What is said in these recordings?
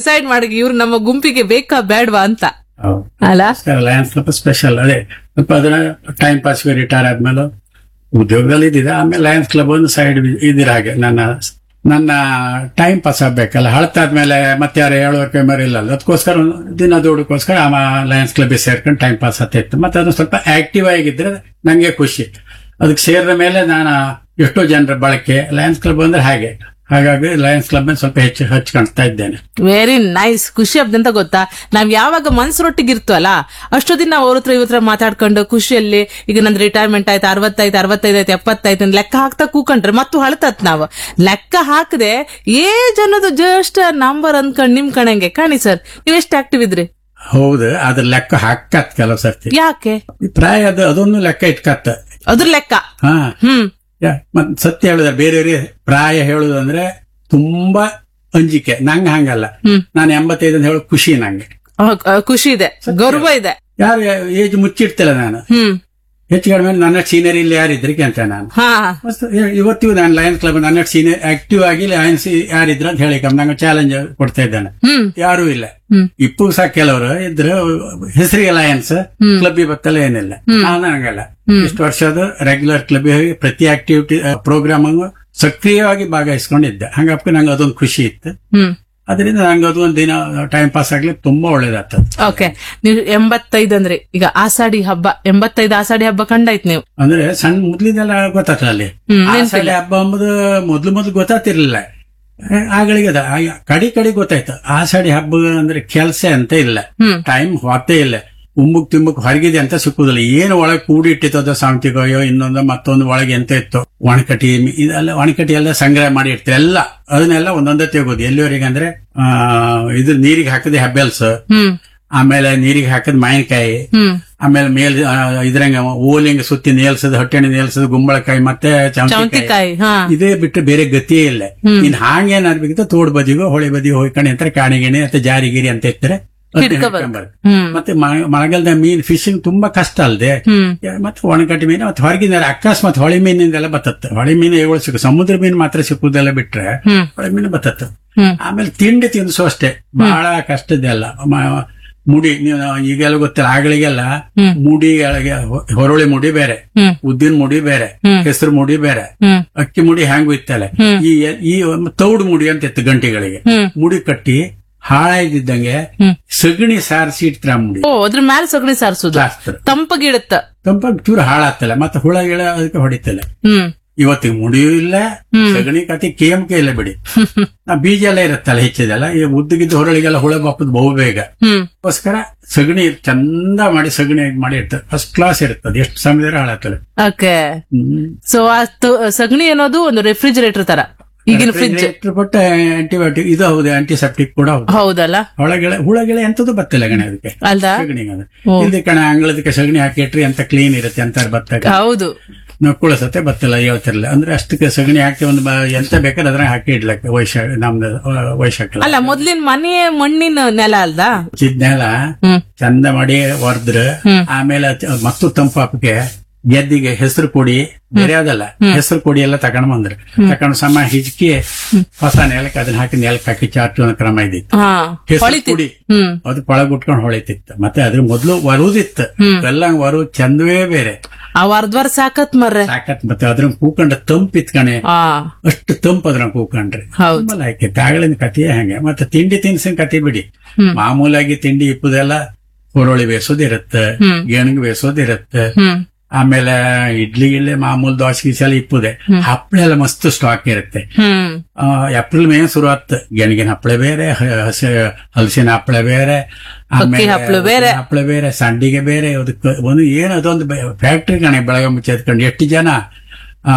Decide ಮಾಡಿ ಇವ್ರು ನಮ್ಮ ಗುಂಪಿಗೆ ಬೇಕಾ ಬೇಡ್ವಾ ಅಂತ ಅಲ್ಲ ಲಯನ್ಸ್ ಕ್ಲಬ್ ಸ್ಪೆಷಲ್ ಅದೇ ಸ್ವಲ್ಪ ಅದನ್ನ ಟೈಮ್ ಪಾಸ್ಗೆ ರಿಟೈರ್ ಆದ್ಮೇಲೆ ಉದ್ಯೋಗದಲ್ಲಿ ಇದ್ದಿದೆ ಆಮೇಲೆ ಲಯನ್ಸ್ ಕ್ಲಬ್ ಒಂದು ಸೈಡ್ ಇದಿರ ಹಾಗೆ ನನ್ನ ನನ್ನ ಟೈಮ್ ಪಾಸ್ ಆಗ್ಬೇಕಲ್ಲ ಹಳತಾದ್ಮೇಲೆ ಮತ್ತೆ ಯಾರು ಹೇಳುವಕ್ಕೆ ಮರಿಲ್ಲ ಅದಕ್ಕೋಸ್ಕರ ಒಂದು ದಿನ ದುಡ್ಕೋಸ್ಕರ ಆ ಲಯನ್ಸ್ ಕ್ಲಬ್ ಸೇರ್ಕೊಂಡು ಟೈಮ್ ಪಾಸ್ ಆಗ್ತಿತ್ತು ಮತ್ತೆ ಅದು ಸ್ವಲ್ಪ ಆಕ್ಟಿವ್ ಆಗಿದ್ರೆ ನಂಗೆ ಖುಷಿ ಅದಕ್ಕೆ ಸೇರಿದ ಮೇಲೆ ನಾನು ಎಷ್ಟೋ ಜನರ ಬಳಕೆ ಲಯನ್ಸ್ ಕ್ಲಬ್ ಅಂದ್ರೆ ಹಾಗೆ ಹಾಗಾಗಿ ಲಯನ್ಸ್ ಕ್ಲಬ್ ಮೇಲೆ ಸ್ವಲ್ಪ ಹೆಚ್ಚು ಹಚ್ಕೊಳ್ತಾ ಇದ್ದೇನೆ ವೆರಿ ನೈಸ್ ಖುಷಿ ಅಂತ ಗೊತ್ತಾ ನಾವ್ ಯಾವಾಗ ಮನ್ಸರೊಟ್ಟಿಗೆ ಇರ್ತವಲ್ಲ ಅಷ್ಟೊತ್ತಿನ ನಾವು ಅವ್ರ ಹತ್ರ ಇವ್ರ ಹತ್ರ ಮಾತಾಡ್ಕೊಂಡು ಖುಷಿಯಲ್ಲಿ ಈಗ ನಂದು ರಿಟೈರ್ಮೆಂಟ್ ಆಯ್ತು ಅರವತ್ತೈದು ಅರವತ್ತೈದು ಆಯ್ತು ಎಪ್ಪತ್ತೈದು ಅಂತ ಲೆಕ್ಕ ಹಾಕ್ತಾ ಕೂಕೊಂಡ್ರೆ ಮತ್ತು ಹಳತತ್ ನಾವು ಲೆಕ್ಕ ಹಾಕದೆ ಏಜ್ ಅನ್ನೋದು ಜಸ್ಟ್ ನಂಬರ್ ಅನ್ಕೊಂಡ್ ನಿಮ್ ಕಣಂಗೆ ಕಾಣಿ ಸರ್ ನೀವ್ ಎಷ್ಟು ಆಕ್ಟಿವ್ ಇದ್ರಿ ಹೌದು ಅದ್ರ ಲೆಕ್ಕ ಹಾಕತ್ ಕೆಲವು ಸರ್ತಿ ಯಾಕೆ ಈ ಪ್ರಾಯ ಅದು ಅದೊಂದು ಲೆಕ್ಕ ಇಟ್ಕತ್ತ ಅದ್ರ ಲೆಕ್ಕ ಹಾ ಹ್ಮ್ ಯಾ- ಮತ್ ಸತ್ಯ ಹೇಳಿದ್ರೆ ಬೇರೆಯವರಿಗೆ ಪ್ರಾಯ ಹೇಳುದಂದ್ರೆ ತುಂಬಾ ಅಂಜಿಕೆ ನಂಗೆ ಹಂಗಲ್ಲ ಹ್ಮ್. ನಾನು ಎಂಬತ್ತೈದು ಅಂತ ಹೇಳೋ ಖುಷಿ ನಂಗೆ ಆ, ಆ, ಖುಷಿ ಇದೆ ಗೌರವ ಇದೆ ಯಾರು ಏಜ್ ಮುಚ್ಚಿಡ್ತಿಲ್ಲ ನಾನು ಹ್ಮ್ ಹೆಚ್ಚು ಕಡಿಮೆ ನನ್ನ ಸೀನಿಯರ್ ಇಲ್ಲಿ ಯಾರಿದ್ರಿಗೆ ಅಂತ ನಾನು ಹಾ ಮಸ್ತ್ ಇ- ಇವತ್ತಿಗೂ ನಾನು ಲಯನ್ಸ್ ಕ್ಲಬ್ ನನ್ನ ಸೀನಿಯರ್ ಆಕ್ಟಿವ್ ಆಗಿ ಲಯನ್ಸ್ ಯಾರಿದ್ರು ಅಂತ ಹೇಳಿ ನಂಗೆ ಚಾಲೆಂಜ್ ಕೊಡ್ತಾ ಇದ್ದಾನೆ ಹ್ಮ್ ಯಾರೂ ಇಲ್ಲ ಹ್ಮ್ ಇಪ್ಪು ಸಹ ಕೆಲವರು ಇದ್ರು ಹೆಸರಿಗೆ ಲಯನ್ಸ್ ಕ್ಲಬ್ ಬತ್ತಲ್ಲ ಏನಿಲ್ಲ ನಾನು ಹಂಗಲ್ಲ ಇಷ್ಟು ವರ್ಷ ಅದು ರೆಗ್ಯುಲರ್ ಕ್ಲಬ್ ಪ್ರತಿ ಆಕ್ಟಿವಿಟಿ ಪ್ರೋಗ್ರಾಮ್ ಸಕ್ರಿಯವಾಗಿ ಭಾಗವಹಿಸ್ಕೊಂಡಿದ್ದೆ ಹಂಗಪ್ಪ ನಂಗೆ ಅದೊಂದು ಖುಷಿ ಇತ್ತು ಹ್ಮ್ ಅದರಿಂದ ನಂಗೆ ಅದು ಒಂದು ದಿನ ಟೈಮ್ ಪಾಸ್ ಆಗ್ಲಿಕ್ಕೆ ತುಂಬಾ ಒಳ್ಳೇದಾಗ್ತದೆ ಓಕೆ ನೀವು ಎಂಬತ್ತೈದು ಅಂದ್ರೆ ಈಗ ಆಷಾಢಿ ಹಬ್ಬ ಎಂಬತ್ತೈದು ಆಷಾಢಿ ಹಬ್ಬ ಕಂಡಾಯ್ತು ನೀವು ಅಂದ್ರೆ ಸಣ್ಣ ಮೊದ್ಲಿದೆಲ್ಲ ಗೊತ್ತಾಗ್ತದೆ ಅಲ್ಲಿ ಹ್ಮ್, ಆ ನೆನ್ಪಿಲ್ಲ. ಸಲ ಹಬ್ಬ ಅಂಬುದು ಮೊದ್ಲು ಮೊದ್ಲು ಗೊತ್ತಾಗ್ತಿರ್ಲಿಲ್ಲ ಆ, ಆಗಳಿಗೆ ಅದ ಆ, ಕಡಿ ಕಡಿ ಗೊತ್ತಾಯ್ತು ಆಷಾಢಿ ಹಬ್ಬ ಅಂದ್ರೆ ಕೆಲ್ಸ ಅಂತ ಇಲ್ಲ ಹ್ಮ್ ಟೈಮ್ ಹೊತ್ತೇ ಇಲ್ಲ ಉಮ್ಮುಕ್ ತಿಮ್ಮಕ್ ಹೊರಗಿದೆ ಅಂತ ಸಿಕ್ಕುದಿಲ್ಲ ಏನು ಒಳಗೆ ಕೂಡಿಟ್ಟಿತ್ತದ ಸಾಂತಿಗೋಯೋ ಇನ್ನೊಂದು ಮತ್ತೊಂದು ಒಳಗೆ ಎಂತ ಇತ್ತು ಒಣಕಟಿ ಇದೆಲ್ಲ ಒಣಕಟಿ ಎಲ್ಲ ಸಂಗ್ರಹ ಮಾಡಿ ಇಡ್ತಾರೆ ಎಲ್ಲ ಅದನ್ನೆಲ್ಲ ಒಂದೊಂದೇ ತೆಗೋದು ಎಲ್ಲಿವರೆಗೆ ಅಂದ್ರೆ ಆ ಇದು ನೀರಿಗೆ ಹಾಕದೆ ಹೆಬ್ಬೆಲ್ಸ್ ಹ್ಮ್ ಆಮೇಲೆ ನೀರಿಗೆ ಹಾಕದ್ ಮಾವಿನಕಾಯಿ ಹ್ಮ್ ಆಮೇಲೆ ಮೇಲ್ ಆ, ಇದ್ರಂಗ ಓಲಿಂಗ ಸುತ್ತಿ ನೇಲ್ಸದ್ ಹೊಟ್ಟೆಣಿ ನೇಲ್ಸದ್ ಗುಂಬಳಕಾಯಿ ಮತ್ತೆ ಚೌಂತಿಕಾಯಿ ಚೌಂತಿಕಾಯಿ ಹಾ ಇದೇ ಬಿಟ್ಟು ಬೇರೆ ಗತಿಯೇ ಇಲ್ಲ ಇನ್ ಹಾಗೇನಾಗ್ಬೇಕಿತ್ತು ತೋಡ್ ಬದಿಗೋ ಹೊಳೆ ಬದಿಗೋ ಹೋಯ್ಕೊಂಡು ಅಂತ ಕಾಣಿಗಿಣಿ ಅಂತ ಜಾರಿಗಿರಿ ಅಂತ ಇರ್ತಾರೆ ಅದ್ನ ಹಿಡ್ಕೊಬರೋದು. ಹಿಡ್ಕೊಂಬರೋದು. ಹ್ಮ್ ಮತ್ತೆ ಮ- ಮಳೆಗಾಲದ ಮೀನ್ ಫಿಶಿಂಗ್ ತುಂಬಾ ಕಷ್ಟ ಅಲ್ದೆ ಹ್ಮ್ ಮತ್ತೆ ಒಣಗಟ್ಟಿ ಮೀನು ಮತ್ತೆ ಹೊರಗಿನ ಅಕಸ್ಮಾತ್ ಹೊಳೆ ಮೀನಿಂದೆಲ್ಲ ಬತ್ತತ್ತೆ ಹೊಳೆ ಮೀನು ಇವುಗಳು ಸಿಕ್ಕ ಸಮುದ್ರ ಮೀನು ಮಾತ್ರ ಸಿಕ್ಕುದೆಲ್ಲ ಬಿಟ್ರೆ ಹ್ಮ್ ಹೊಳೆ ಮೀನು ಬತ್ತತ್ತೆ ಹ್ಮ್ ಆಮೇಲೆ ತಿಂಡಿ ತಿನ್ಸು ಅಷ್ಟೇ ಬಹಳ ಕಷ್ಟದ್ದೆಲ್ಲ ಮ- ಮುಡಿ ನೀವು ಈಗೆಲ್ಲ ಗೊತ್ತಿಲ್ಲ ಆಗಳಿಗೆಲ್ಲ ಹ್ಮ್. ಮುಡಿ ಒಳಗೆ ಹೊ- ಹೊರಳಿ ಮುಡಿ ಬೇರೆ ಹ್ಮ್ ಉದ್ದಿನ ಮುಡಿ ಬೇರೆ ಹ್ಮ್. ಹೆಸರು ಮುಡಿ ಬೇರೆ ಹ್ಮ್ ಅಕ್ಕಿ ಮುಡಿ ಹ್ಯಾಂಗ್ ಇತ್ತಲ್ಲ ಹ್ಮ್. ಈ ಈ ಒಂದು ತೌಡು ಮುಡಿ ಅಂತ ಇತ್ತು ಗಂಟೆಗಳಿಗೆ ಹ್ಮ್ ಮುಡಿ ಕಟ್ಟಿ ಹಾಳಾಗಿದ್ದಂಗೆ ಹ್ಮ್. ಸಗಣಿ ಸಾರಿಸಿ ಇಡ್ತಾರ ಮುಡಿ ಓ ಅದ್ರ ಮೇಲೆ ಸಗಣಿ ಸಾರಿಸುದು ಜಾಸ್ತಿ ತಂಪಗಿಡುತ್ತ ತಂಪಾಗಿ ಚೂರು ಹಾಳಾಗ್ತಲ್ಲ ಮತ್ತೆ ಹುಳ ಗಿಳ ಅದಕ್ಕೆ ಹೊಡಿತಲ್ಲ ಹ್ಮ್ ಇವತ್ತಿಗೆ ಮುಡಿಯೂ ಇಲ್ಲ ಸಗಣಿ ಕತಿ ಕೇಮಕೆ ಇಲ್ಲ ಬಿಡಿ ಆ ಬೀಜ ಎಲ್ಲ ಇರುತ್ತಲ್ಲ ಹೆಚ್ಚಿದೆಲ್ಲ ಈ ಉದ್ದಗಿದ್ದು ಹೊರಳಿಗೆಲ್ಲ ಹುಳ ಬಪ್ಪದ್ ಬಹು ಬೇಗ ಹ್ಮ್ ಅದಕ್ಕೋಸ್ಕರ ಸಗಣಿ ಚಂದ ಮಾಡಿ ಸಗಣಿ ಇದ್ ಮಾಡಿ ಇರ್ತದೆ ಫಸ್ಟ್ ಕ್ಲಾಸ್ ಇರ್ತದೆ ಎಷ್ಟು ಸಮಯದಲ್ಲಿ ಹಾಳಾಗ್ತದೆ ಓಕೆ ಹ್ಮ್ ಸೊ ಆ ತು- ಸಗಣಿ ಅನ್ನೋದು ಒಂದು ರೆಫ್ರಿಜರೇಟರ್ ತರ ಈಗಿನ ಫ್ರಿಜ್ Refrigerator ಬಟ್ ಆಂಟಿಬಯೋಟಿಕ್ ಇದು ಹೌದು ಆಂಟಿಸೆಪ್ಟಿಕ್ ಕೂಡ ಹೌದು ಹೌದಲ್ಲ ಹೊಳಗೆಳೆ ಹುಳಗೆಳೆ ಎಂತದ್ದು ಬತ್ತಿಲ್ಲ ಗಣೆ ಅದಕ್ಕೆ ಅಲ್ದಾ ಸಗಣಿಗೆ ಅದು ಓ. ಇಲ್ಲಿ ಕಣ ಅಂಗಳದಕ್ಕೆ ಸಗಣಿ ಹಾಕಿಟ್ರಿ ಅಂತ ಕ್ಲೀನ್ ಇರುತ್ತೆ ಅಂತ ಬತ್ತ ಹೌದು ನಕ್ಕುಳ ಸತೆ ಬತ್ತಿಲ್ಲ ಹೇಳ್ತಿರ್ಲಿಲ್ಲ ಅಂದ್ರೆ ಅಷ್ಟಕ್ಕೆ ಸಗಣಿ ಹಾಕಿ ಒಂದು ಬ- ಎಂತ ಬೇಕಾದ್ರೆ ಅದ್ರ ಹಾಕಿ ಇಡ್ಲಕ್ಕೆ ವೈಶ ನಮ್ದು ವೈಶಾಖ ಅಲ್ಲ ಮೊದ್ಲಿನ ಮನೆ ಮಣ್ಣಿನ ನೆಲ ಅಲ್ದಾ ಚಿದ್ನೆಲ್ಲ ಹ್ಮ್ ಚಂದ ಮಾಡಿ ಹೊರದ್ರ ಆಮೇಲೆ ಚ- ಮತ್ತು ತಂಪಾಪಕ್ಕೆ ಗೆದ್ದಿಗೆ ಹೆಸರು ಕೊಡಿ ಬೇರೆ ಯಾವ್ದಲ್ಲ ಹೆಸರು ಕೊಡಿ ಎಲ್ಲ ತಗೊಂಡ್ ಬಂದ್ರು ತಗೊಂಡು ಸಮ ಹಿಚ್ಕಿ ಹೊಸ ನೆಲಕ್ಕೆ ಅದನ್ನ ಹಾಕಿ ನೆಲಕ್ಕೆ ಹಾಕಿ ಚಾಚು ಅನ್ನೋ ಕ್ರಮ ಇದ್ದಿತ್ತು ಹಾ ಹೆಸರು ಹೊಳಿತಿ ಪುಡಿ ಹ್ಮ್ ಅದು ಕೊಳಗುಟ್ಕೊಂಡು ಹೊಳಿತಿತ್ತು ಮತ್ತೆ ಅದ್ರ ಮೊದ್ಲು ವರುದಿತ್ತು ಎಲ್ಲ ವರು ಚಂದವೇ ಬೇರೆ ಆ ವರ್ದ್ವರ್ ಸಾಕತ್ ಮರ್ರೆ ಸಾಕತ್ ಮತ್ತೆ ಅದ್ರ ಕೂಕೊಂಡ ತಂಪ್ ಇತ್ಕಣೆ ಆ ಅಷ್ಟು ತಂಪ್ ಅದ್ರ ಕೂಕೊಂಡ್ರಿ ಹೌದು ತುಂಬಾ ಲೈಕ್ ತಾಗಳಿನ ಕಥೆಯೇ ಹಂಗೆ ಮತ್ತೆ ತಿಂಡಿ ತಿನಿಸಿನ ಕತೆ ಬಿಡಿ ಹ್ಮ್. ಮಾಮೂಲಾಗಿ ತಿಂಡಿ ಇಪ್ಪದೆಲ್ಲ ಹುರುಳಿ ಬೇಸೋದಿರುತ್ತೆ ಹ್ಮ್. ಗೆಣಗ್ ಬೇಸೋದಿರುತ್ತೆ ಹ್ಮ್ ಆಮೇಲೆ ಇಡ್ಲಿ ಗಿಡ್ಲಿ ಮಾಮೂಲ್ ದೋಸೆ ಗೀಸೆ ಎಲ್ಲ ಇಪ್ಪುದೆ ಹಪ್ಪಳ ಎಲ್ಲ ಮಸ್ತ್ ಸ್ಟಾಕ್ ಇರುತ್ತೆ ಹ್ಮ್ ಆ, ಏಪ್ರಿಲ್ ಮೇ ಶುರು ಆತ್ ಗೆಣಗಿನ ಹಪ್ಪಳ ಬೇರೆ ಹ- ಹಸಿ ಹಲಸಿನ ಹಪ್ಪಳ ಬೇರೆ ಅಕ್ಕಿ ಹಪ್ಳ ಬೇರೆ. ಹಪ್ಪಳ ಬೇರೆ ಸಂಡಿಗೆ ಬೇರೆ ಅದಕ್ಕೆ ಒಂದು ಏನು ಅದೊಂದು ಫ್ಯಾಕ್ಟ್ರಿ ಕಣೆ ಬೆಳಗ್ಗೆ ಮುಂಚೆ ಎತ್ಕೊಂಡು ಎಷ್ಟು ಜನ ಆ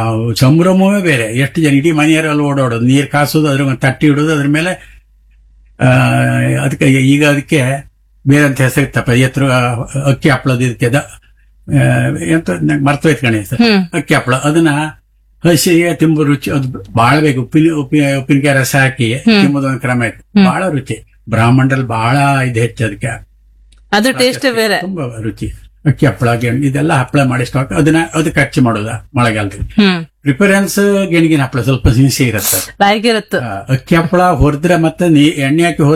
ಸಂಭ್ರಮವೇ ಬೇರೆ ಎಷ್ಟು ಜನ ಇಡೀ ಮನೆಯವರೆಲ್ಲ ಓಡಾಡೋದು ನೀರ್ ಕಾಸೋದು ಅದ್ರ ಮೇಲೆ ತಟ್ಟಿ ಇಡೋದು ಅದ್ರ ಮೇಲೆ ಆ ಅದಕ್ಕೆ ಈಗ ಅದಕ್ಕೆ ಬೇರೆ ಅಂತ ಹೆಸರಿತ್ತಪ್ಪ ಎತ್ತರ ಅಕ್ಕಿ ಹಪ್ಪಳದ ಇದಕ್ಕೆ ದ- ಆ, ಎಂತ ನಂಗೆ ಮರ್ತೋಯ್ತು ಕಣೆ ಹೆಸರು ಹ್ಮ್ ಅಕ್ಕಿ ಹಪ್ಪಳ ಅದನ್ನ ಹಸಿಗೆ ತಿಂಬು ರುಚಿ ಅದು ಬಹಳ ಬೇಕು ಉಪ್ಪಿನ ಉಪ್ಪಿ ಉಪ್ಪಿನಕಾಯಿ ರಸ ಹಾಕಿ ತಿಂಬುದೊಂದು ಕ್ರಮ ಇತ್ತು ಬಹಳ ರುಚಿ ಬ್ರಾಹ್ಮಣರಲ್ಲಿ ಬಹಳ ಇದು ಹೆಚ್ಚು ಅದಕ್ಕೆ ಅದ್ರ ಟೇಸ್ಟ್ ಬೇರೆ ತುಂಬಾ ರುಚಿ ಅಕ್ಕಿ ಹಪ್ಪಳ ಗೆಣ್ ಇದೆಲ್ಲ ಹಪ್ಪಳ ಮಾಡಿ ಸ್ಟಾಕ್ ಅದನ್ನ ಅದಕ್ಕೆ ಹಚ್ಚಿ ಮಾಡೋದ ಮಳೆಗಾಲದಲ್ಲಿ ಹ್ಮ್ ಪ್ರಿಫರೆನ್ಸ್ ಗೆಣಗಿನ ಹಪ್ಪಳ ಸ್ವಲ್ಪ ಹಿಂಸೆ ಇರುತ್ತೆ ಬಾಯಿಗಿರತ್ತು ಆ, ಅಕ್ಕಿ ಹಪ್ಪಳ ಹೊರದ್ರೆ ಮತ್ತೆ ನೀ ಎಣ್ಣೆ ಹಾಕಿ